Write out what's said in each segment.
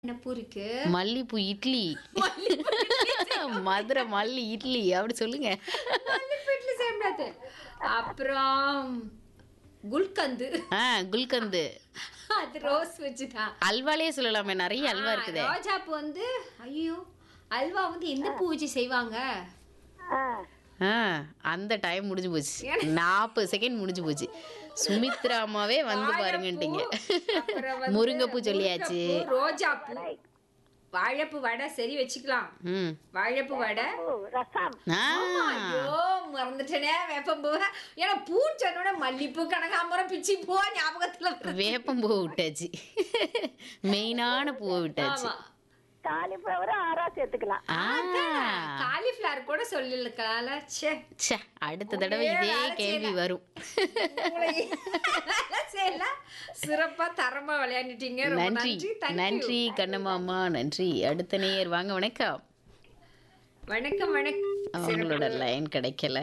என்ன பூ இருக்கு மல்லிப்பூ இட்லி மதுரை மல்லி இட்லி அப்படி சொல்லுங்க மல்லிப்பூ இட்லி செய்ய முடியாது அப்புறம் குல்கந்து ஆ குல்கந்து அது ரோஸ் வச்சுதான் அல்வாலே சொல்லலாமே நிறைய அல்வா இருக்குது ரோஜா பூ வந்து ஐயோ அல்வா வந்து எந்த பூ வச்சு செய்வாங்க ஆ அந்த டைம் முடிஞ்சு போச்சு நாற்பது செகண்ட் முடிஞ்சு போச்சு சுமித்ரா அம்மாவே வந்து பாருங்கன்ட்டீங்க அப்புறம் வந்து முருங்கைப்பூ சொல்லியாச்சு முருங்கைப்பூ, ரோஜா பூ வாழைப்பூ வடை சரி வச்சுக்கலாம் ம் வாழைப்பூ வடை ரசம் ஆ ஐயோ மறந்துட்டேனே வேப்பம்பூ ஏன்னா பூ சொன்னோட மல்லிப்பூ கனகாம்பரம் பிச்சி பூ ஞாபகத்துல வருது. வேப்பம்பூ விட்டாச்சு மெயினான பூவை விட்டாச்சு ஆமா காலிஃப்ளவர் ஆறா சேர்த்துக்கலாம் ஆ காலிஃபிளவர் கூட சொல்லிருக்கலாம்ல ச்சே ச்சே அடுத்த தடவை இதே கேள்வி வரும் உங்களை செய்யலாம் சிறப்பா தரமா விளையாண்டுட்டீங்க ரொம்ப நன்றி நன்றி thank you. நன்றி கண்ணம்மா அம்மா நன்றி அடுத்த நேயர் வாங்க வணக்கம் வணக்கம் வணக்கம் அவங்களோட லைன் கிடைக்கல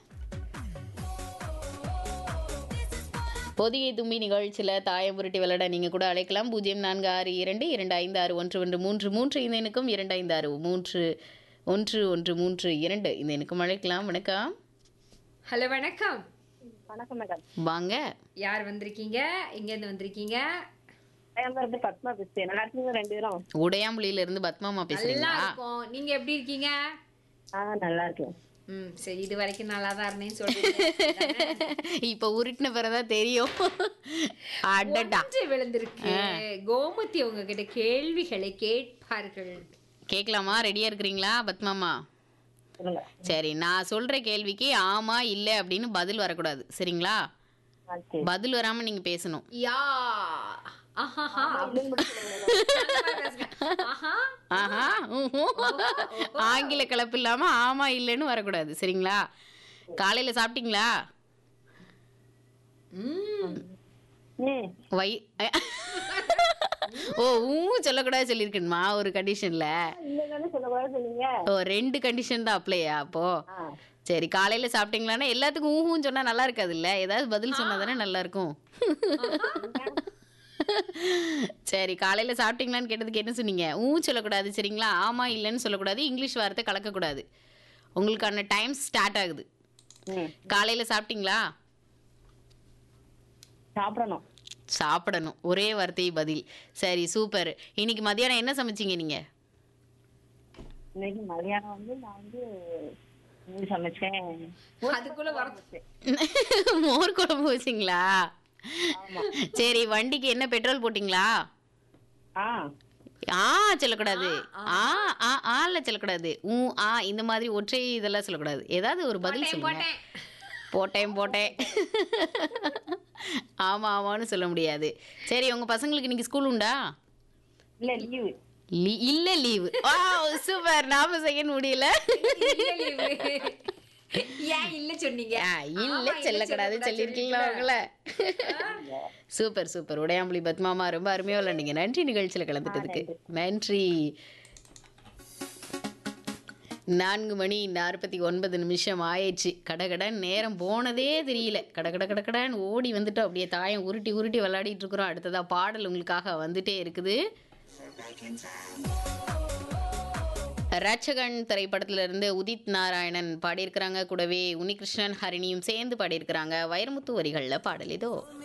பொதிகை தும்பி நிகழ்ச்சியில் தாயம் புரட்டி விளையாட நீங்கள் கூட அழைக்கலாம் பூஜ்ஜியம் நான்கு ஆறு இரண்டு இரண்டு ஐந்து ஆறு ஒன்று ஒன்று மூன்று மூன்று இந்த எண்ணுக்கும் இரண்டு ஐந்து ஆறு மூன்று ஒன்று ஒன்று மூன்று இரண்டு இந்த எண்ணுக்கும் அழைக்கலாம் வணக்கம் ஹலோ வணக்கம் வணக்கம் மேடம் வாங்க யார் வந்திருக்கீங்க எங்க இருந்து வந்திருக்கீங்க என் பேர் வந்து பத்மா பேசுறேன் நல்லா இருக்கீங்க ரெண்டு பேரும் உடையாம்புலியில இருந்து பத்மாமா நல்லா பேசுறீங்களா இருக்கும் நீங்க எப்படி இருக்கீங்க ஆ நல்லா இருக்கேன் ம் சரி இது வரைக்கும் நல்லா தான் இருந்தேன்னு சொல்றீங்க இப்ப உருட்டின பிறதான் தெரியும் அடடா ஒன்று விழுந்திருக்கு கோமதி உங்ககிட்ட கேள்விகளை கேட்பார்கள் கேட்கலாமா ரெடியா இருக்கிறீங்களா பத்மாமா சொல்லுங்க சரி நான் சொல்ற கேள்விக்கு ஆமா இல்ல அப்படின்னு பதில் வரக்கூடாது சரிங்களா ஆ, சரி பதில் வராம நீங்க பேசணும் யா ஆஹாஹா அப்படின்னு மட்டும் சொல்லுங்க madam. ஆஹா ஆஹா ஊஹூ. ஆங்கில கலப்பு இல்லாம ஆமா இல்லைன்னு வரக்கூடாது சரிங்களா காலையில சாப்பிட்டீங்களா ம் ம் வை ஓ ஊ சொல்லக்கூடாது சொல்லியிருக்கணுமா ஒரு கண்டிஷன்ல இல்லைன்னு சொல்லக்கூடாது சொன்னீங்க ஓ ரெண்டு கண்டிஷன் தான் அப்ளையா அப்போ ஆ சரி காலையில சாப்பிட்டீங்களான்னா எல்லாத்துக்கும் ஊஹூன்னு சொன்னா நல்லா இருக்காதுல்ல ஏதாவது பதில் சொன்னா தானே நல்லா இருக்கும் சரி காலையில சாப்பிட்டீங்களான்னு கேட்டதுக்கு என்ன சொன்னீங்க ஊ சொல்லக்கூடாது சரிங்களா ஆமா இல்லைன்னு சொல்லக்கூடாது இங்கிலீஷ் வார்த்தை கலக்கக்கூடாது உங்களுக்கான டைம் ஸ்டார்ட் ஆகுது ம் காலையில சாப்பிட்டீங்களா சாப்பிடணும் சாப்பிடணும் ஒரே வார்த்தை பதில் சரி சூப்பர் இன்னைக்கு மதியானம் என்ன சமைச்சீங்க நீங்க இன்னைக்கு மதியானம் வந்து நான் வந்து இது சமைச்சேன் அதுக்குள்ள வர மோர் குழம்பு வச்சிங்களா சரி வண்டிக்கு என்ன பெட்ரோல் போட்டிங்களா ஆ ஆ சொல்லக்கூடாது ஆ ஆ ஆல சொல்லக்கூடாது ஊ ஆ இந்த மாதிரி ஒற்றை இதெல்லாம் சொல்லக்கூடாது ஏதாவது ஒரு பதில் சொல்லுங்க போட்டேன் போட்டேன் போட்டேன் ஆமா ஆமான்னு சொல்ல முடியாது சரி உங்க பசங்களுக்கு இன்னைக்கு ஸ்கூல் உண்டா இல்ல லீவு லீ- இல்ல லீவு சூப்பர் நாம செகண்ட் முடியல இல்ல leave. ஏன் இல்ல சொன்னீங்க ஆ, இல்ல ஆமா, சொல்லக்கூடாது சொல்லக்கூடாது சொல்லிருக்கீங்களா அவங்கள சூப்பர் சூப்பர் உடையாம்புலி பத்மாமா ரொம்ப அருமையா விளையாண்டீங்க நன்றி நிகழ்ச்சியில கலந்துட்டதுக்கு நன்றி நான்கு மணி நாற்பத்தி ஒன்பது நிமிஷம் ஆயிடுச்சு கடகடன் நேரம் போனதே தெரியல கட கட கட கடன்னு ஓடி வந்துட்டோம் அப்படியே தாயம் உருட்டி உருட்டி விளையாடிட்டு இருக்கிறோம் அடுத்ததா பாடல் உங்களுக்காக வந்துட்டே இருக்குது ரட்சகன் திரைப்படத்துல இருந்து உதித் நாராயணன் பாடியிருக்கிறாங்க கூடவே உன்னிகிருஷ்ணன் ஹரிணியும் சேர்ந்து பாடியிருக்கிறாங்க வைரமுத்து வரிகள்ல பாடல் இதோ